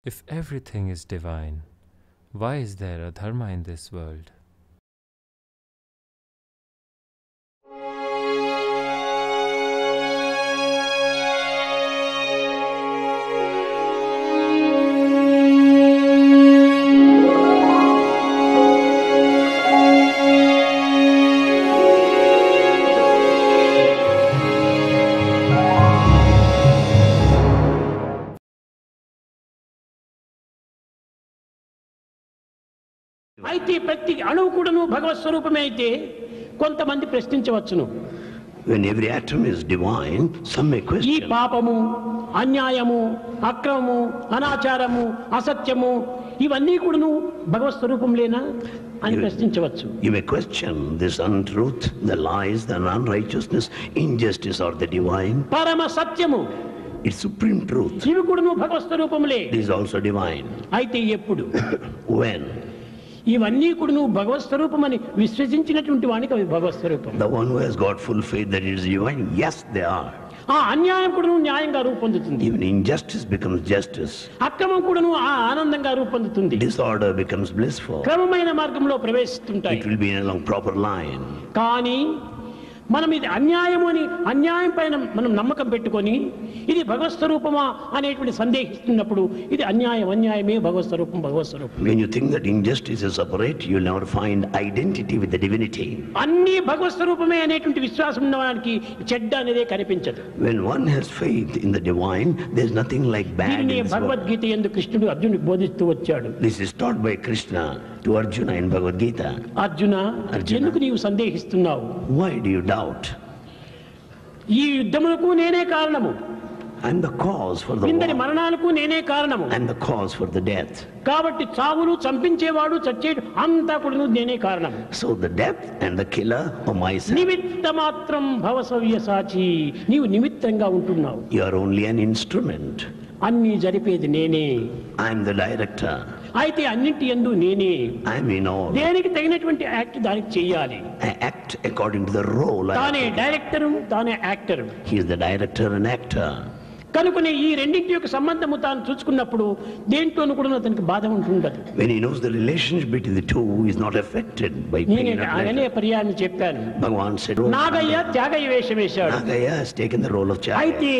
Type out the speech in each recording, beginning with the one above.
If everything is divine, why is there a dharma in this world? అయితే ప్రతి అణువు కూడాను భగవత్ స్వరూపమే అయితే కొంతమంది ప్రశ్నించవచ్చును When every atom is divine, some may ఈ question. పాపము అన్యాయము అక్రమము అనాచారము అసత్యము ఇవన్నీ కూడాను భగవత్ స్వరూపం లేనా అని ప్రశ్నించవచ్చు You may question this untruth, the lies, the unrighteousness, injustice, or the divine. పరమ సత్యము It's supreme truth. ఇవి కూడాను భగవత్ స్వరూపములే It is also divine. అయితే ఎప్పుడు When ఇవన్నీ కూడా నువ్వు భగవత్ స్వరూపం అని విశ్వసించినటువంటి వానికి అవి భగవత్ స్వరూపం the one who has got full faith that it is divine, yes, they are. ఆ అన్యాయం కూడా నువ్వు న్యాయంగా రూపొందుతుంది Even injustice becomes justice. అక్రమం కూడా నువ్వు ఆ ఆనందంగా రూపొందుతుంది Disorder becomes blissful. క్రమమైన మార్గంలో ప్రవేశిస్తుంటాయి It will be along proper line. కానీ మనం ఇది అన్యాయం అని అన్యాయం పైన మనం నమ్మకం పెట్టుకొని ఇది భగవత్ స్వరూపమా అనేటువంటి సందేహిస్తున్నప్పుడు ఇది అన్యాయం అన్యాయమే భగవత్ స్వరూపం భగవత్ స్వరూపం When you think that injustice is separate, you'll never find identity with the divinity. అన్ని భగవత్ స్వరూపమే అనేటువంటి విశ్వాసం ఉన్నవానికి చెడ్డ అనేదే కనిపించదు When one has faith in the divine, there's nothing like bad in దీనిని this world. భగవద్గీత ఎందు కృష్ణుడు అర్జునుడికి బోధిస్తూ వచ్చాడు This is taught by Krishna to Arjuna in Bhagavad Gita. Arjuna Arjuna. ఎందుకు నీవు సందేహిస్తున్నావు Why do you doubt? ఈ యుద్ధములకు నేనే కారణము I'm the cause for the ఇందరి war. మరణాలకు నేనే కారణము I'm the cause for the death. కాబట్టి చావులు చంపించేవాడు చచ్చేడు అంతా కూడా నేనే కారణము So the death and the killer are myself. నిమిత్త మాత్రం భవసవ్య సాచి నీవు నిమిత్తంగా ఉంటున్నావు You are only an instrument. అన్ని జరిపేది నేనే I'm the director. అయితే అన్నింటి ఎందు నేనే I'm in all. దేనికి తగినటువంటి యాక్ట్ దానికి చెయ్యాలి I act according to the role. I తానే డైరెక్టరు తానే actor He is the director and actor. కనుకనే ఈ రెండింటి యొక్క సంబంధము తాను చూసుకున్నప్పుడు దేంట్లోనూ కూడా అతనికి బాధ ఉంటుండదు When he knows the relationship between the two, he is not affected by నేనే pain or ఆయనే pleasure. పర్యాన్ని చెప్పాను Bhagavan said, oh, Nagaiah Tyagayya వేషం వేశాడు Nagaya has taken the role of Chaya. అయితే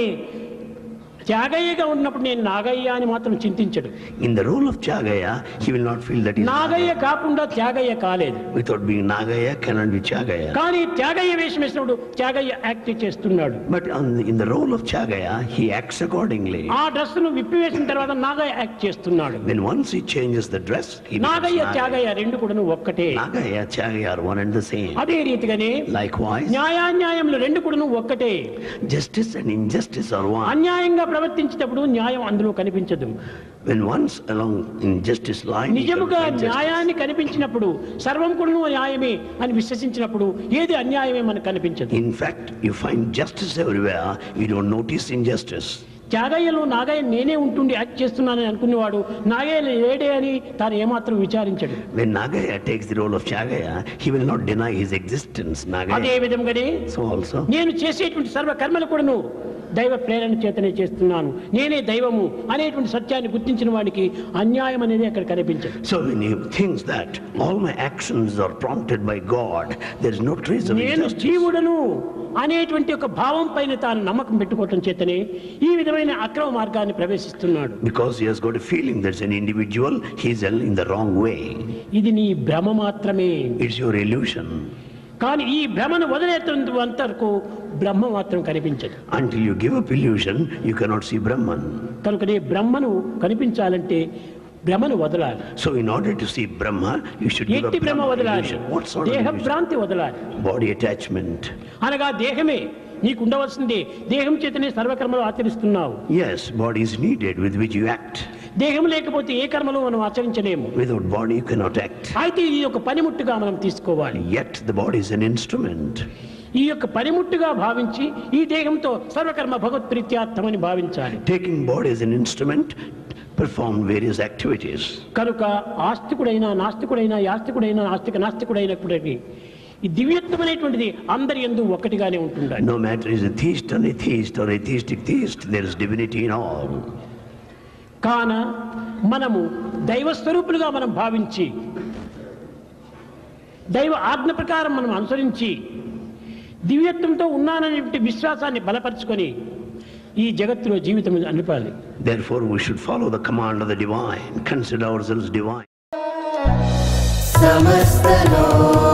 త్యాగయ్యగా ఉన్నప్పుడు నేను నాగయ్య అని మాత్రం చింతించడు In the role of Chagaya, he will not feel that he is Nagaiah కాకుండా త్యాగయ్య కాలేదు Without being Nagaya, cannot be Chagaya. కానీ త్యాగయ్య వేషం వేసినప్పుడు త్యాగయ్య యాక్ట్ చేస్తున్నాడు But on, in the role of Chagaya, he acts accordingly. ఆ డ్రెస్ ను విప్పివేసిన తర్వాత నాగయ్య యాక్ట్ చేస్తున్నాడు When once he changes the dress, he becomes Nagayya Nagaya. Tyagayya రెండు కూడా ఒక్కటే Nagaya, Chagaya are one and the same. అదే రీతిగానే Likewise, న్యాయాన్యాయములు రెండు కూడా ఒక్కటే justice and injustice are one. అన్యాయంగా ప్రవర్తించేటప్పుడు న్యాయం అందులో కనిపించదు When once along in justice line, he నిజముగా comes by justice. న్యాయాన్ని కనిపించినప్పుడు సర్వం కూడా న్యాయమే అని విశ్వసించినప్పుడు ఏది అన్యాయమే మనకు కనిపించదు In fact, you find justice everywhere, you don't notice injustice. త్యాగయ్యలో Nagaiah నేనే ఉంటుండి యాక్ట్ చేస్తున్నానని అనుకునేవాడు నాగయ్య లేడే అని తాను ఏమాత్రం విచారించడు When Nagaya takes the role of Chagaya, he will not deny his existence, అదే Nagaya. విధంగానే So also, నేను చేసేటువంటి సర్వ కర్మలు కూడాను దైవ ప్రేరణ చేతనే చేస్తున్నాను నేనే దైవము అనేటువంటి సత్యాన్ని గుర్తించిన వాడికి అన్యాయం అనేది అక్కడ కనిపించదు so when he thinks that all my actions are prompted by God, there is no trace of నేను injustice. జీవుడను అనేటువంటి ఒక భావం పైన తాను నమ్మకం పెట్టుకోవటం చేతనే ఈ విధమైన అక్రమ మార్గాన్ని ప్రవేశిస్తున్నాడు Because he has got a feeling that's an individual, he's in the wrong way. ఇది నీ భ్రమ మాత్రమే It's your illusion. కానీ ఈ భ్రమను వదిలేంత వరకు బ్రహ్మ మాత్రం కనిపించదు Until you give up illusion, you cannot see Brahman. కనుకనే బ్రహ్మను కనిపించాలంటే భ్రమను వదలాలి So in order to see Brahma, you should give up ఎట్టి భ్రమ Brahma వదలాలి illusion. What sort of దేహ illusion? భ్రాంతి వదలాలి Body attachment. అనగా దేహమే నీకు ఉండవలసిందే దేహం చేతనే సర్వకర్మలు ఆచరిస్తున్నావు Yes, body is needed with which you act. దేహం లేకపోతే ఏ కర్మలు మనం ఆచరించలేము Without body, you cannot act. అయితే ఇది ఒక పనిముట్టుగా మనం తీసుకోవాలి Yet the body is an instrument. ఈ యొక్క పనిముట్టుగా భావించి ఈ దేహంతో సర్వకర్మ భగవత్ ప్రీత్యార్థమని భావించాలి Taking body as an instrument, perform various activities. కనుక ఆస్తికుడైనా నాస్తికుడైనా యాస్తికుడైనా ఆస్తిక నాస్తికుడైనప్పటికీ ఈ దివ్యత్వమైనటువంటిది అందరి ఎందు ఒక్కటిగానే ఉంటుండాలి No matter is a theist or atheist or atheistic theist, there is divinity in all. కాన మనము దైవ స్వరూపులుగా మనం భావించి దైవ ఆజ్ఞ ప్రకారం మనం అనుసరించి దివ్యత్వంతో ఉన్నాననే విశ్వాసాన్ని బలపరుచుకొని ఈ జగత్తులో జీవితం అనిపాలి Therefore, we should follow the command of the divine, consider ourselves divine. समस्तलोक